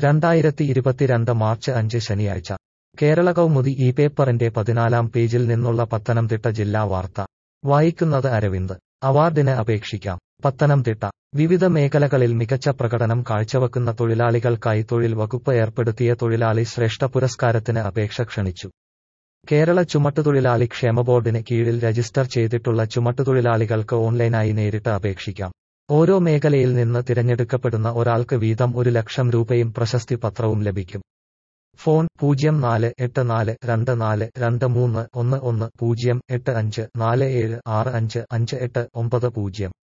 രണ്ടായിരത്തി ഇരുപത്തിരണ്ട് മാർച്ച് അഞ്ച് ശനിയാഴ്ച കേരള കൗമുദി ഈ പേപ്പറിന്റെ പതിനാലാം പേജിൽ നിന്നുള്ള പത്തനംതിട്ട ജില്ലാ വാർത്ത വായിക്കുന്നത് അരവിന്ദ് അവാർഡിന് അപേക്ഷിക്കാം പത്തനംതിട്ട വിവിധ മേഖലകളിൽ മികച്ച പ്രകടനം കാഴ്ചവെക്കുന്ന തൊഴിലാളികൾക്കായി തൊഴിൽ വകുപ്പ് ഏർപ്പെടുത്തിയ തൊഴിലാളി ശ്രേഷ്ഠ പുരസ്കാരത്തിന് അപേക്ഷ ക്ഷണിച്ചു കേരള ചുമട്ടുതൊഴിലാളി ക്ഷേമ ബോർഡിന് കീഴിൽ രജിസ്റ്റർ ചെയ്തിട്ടുള്ള ചുമട്ടുതൊഴിലാളികൾക്ക് ഓൺലൈനായി നേരിട്ട് അപേക്ഷിക്കാം ഓരോ മേഖലയിൽ നിന്ന് തിരഞ്ഞെടുക്കപ്പെടുന്ന ഒരാൾക്ക് വീതം ഒരു ലക്ഷം രൂപയും പ്രശസ്തി പത്രവും ലഭിക്കും ഫോൺ പൂജ്യം നാല് എട്ട് നാല് രണ്ട് നാല് രണ്ട് മൂന്ന് ഒന്ന് ഒന്ന് പൂജ്യം എട്ട് അഞ്ച് നാല് ഏഴ് ആറ് അഞ്ച് അഞ്ച് എട്ട് ഒമ്പത് പൂജ്യം